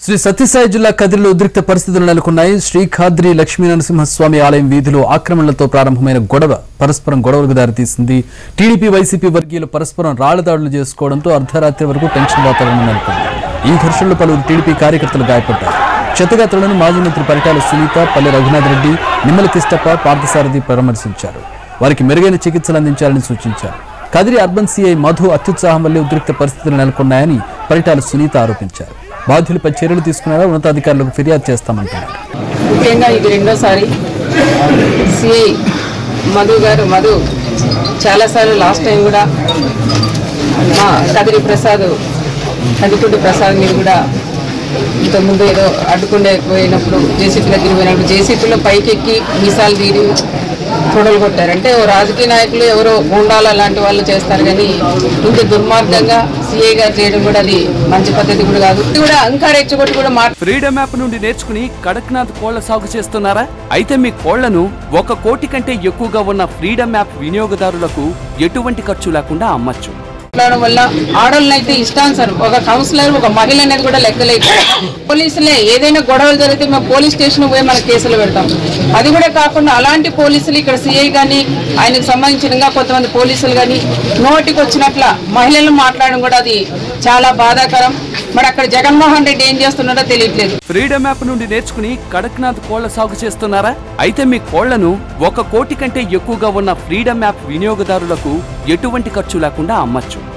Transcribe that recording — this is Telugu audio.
శ్రీ సత్యసాయి జిల్లా కదిరిలో ఉద్రిక్త పరిస్థితులు నెలకొన్నాయి శ్రీఖాద్రి లక్ష్మీ నరసింహస్వామి ఆలయం వీధిలో ఆక్రమణలతో ప్రారంభమైన గొడవ పరస్పరం గొడవలకు దారితీసింది టీడీపీ వైసీపీ వర్గీయులు పరస్పరం రాళ్లదాడులు చేసుకోవడంతో అర్ధరాత్రి వరకు టెన్షన్ వాతావరణం నెలకొంది ఈ ఘర్షణలో పలువురు టీడీపీ కార్యకర్తలు గాయపడ్డారు క్షతగాత్రులను మాజీ మంత్రి పరిటాల సునీత పల్లె రఘునాథ్ రెడ్డి నిమ్మల కిష్టప్ప పార్థసారథి పరామర్శించారు వారికి మెరుగైన చికిత్సలు అందించాలని సూచించారు కదిరి అర్బన్ సీఐ మధు అత్యుత్సాహం వల్లే ఉద్రిక్త పరిస్థితులు నెలకొన్నాయని పరిటాల సునీత ఆరోపించారు బాధ్యులపై చర్యలు తీసుకున్నారా ఉన్నతాధికారులకు ఫిర్యాదు చేస్తామంటున్నారు ముఖ్యంగా ఇది రెండోసారి సిఐ మధు గారు మధు చాలాసార్లు లాస్ట్ టైం కూడా మా కదిరి ప్రసాద్ కదిపూడి ప్రసాద్ మీరు కూడా ఇంతకుముందు ఏదో అడ్డుకుండే పోయినప్పుడు జేసీపీ దగ్గర పోయినప్పుడు జేసీపీలో పైకెక్కి మీసాలు తీరి తొడలు కొట్టారు అంటే ఓ రాజకీయ నాయకులు ఎవరో గూండాల లాంటి వాళ్ళు చేస్తారు కానీ ఇంత దుర్మార్గంగా సిఐ గారు చేయడం కూడా అది మంచి పద్ధతి కూడా కాదు ఇది కూడా ఇంకా రెచ్చగొట్టి కూడా మాట ఫ్రీడమ్ యాప్ నుండి నేర్చుకుని కడక్నాథ్ కోళ్ల సాగు చేస్తున్నారా అయితే మీ కోళ్లను ఒక కోటి కంటే ఎక్కువగా ఉన్న ఫ్రీడమ్ యాప్ వినియోగదారులకు ఎటువంటి ఖర్చు లేకుండా అమ్మచ్చు మాట్లాడడం వల్ల ఆడవాళ్ళని అయితే ఇష్టానుసారం ఒక కౌన్సిలర్ ఒక మహిళ అనేది కూడా లెక్కలేదు పోలీసులే ఏదైనా గొడవలు జరిగితే మేము పోలీస్ స్టేషన్ పోయి మన కేసులు పెడతాం అది కూడా కాకుండా అలాంటి పోలీసులు ఇక్కడ సిఐ కానీ ఆయనకు సంబంధించిన ఇంకా కొంతమంది పోలీసులు కానీ నోటికి వచ్చినట్ల మహిళలను మాట్లాడడం కూడా అది చాలా బాధాకరం మరి అక్కడ జగన్మోహన్ రెడ్డి ఏం చేస్తున్నాడో తెలియట్లేదు ఫ్రీడమ్ యాప్ నుండి నేర్చుకుని కడక్నాథ్ కోళ్ల సాగు చేస్తున్నారా అయితే మీ కోళ్లను ఒక కోటి కంటే ఎక్కువగా ఉన్న ఫ్రీడమ్ యాప్ వినియోగదారులకు ఎటువంటి ఖర్చు లేకుండా అమ్మచ్చు